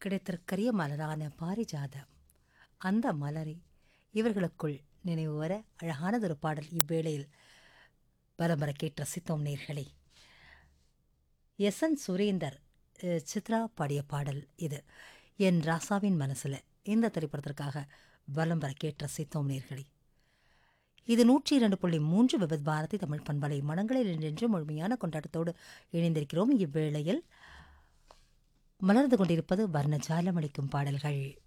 கிடைத்திருக்கிற மலரான பாரிஜாதம் அந்த மலரை இவர்களுக்குள் நினைவு வர அழகானதொரு பாடல் இவ்வேளையில் பரம்பர கேட்டு ரசித்தோம் நேர்களே எஸ் என் சுரேந்தர் அஹ், சித்ரா பாடிய பாடல் இது என் ராசாவின் மனசில் இந்த திரைப்படத்திற்காக வலம் வர கேட்டு ரசித்தோம் நேர்களே இது நூற்றி இரண்டு புள்ளி மூன்று விபத் பாரதி தமிழ் பண்பலை மனங்களில் நின்று முழுமையான கொண்டாட்டத்தோடு இணைந்திருக்கிறோம் இவ்வேளையில் மலர்ந்து கொண்டிருப்பது வர்ணஜாலம் அளிக்கும் பாடல்கள்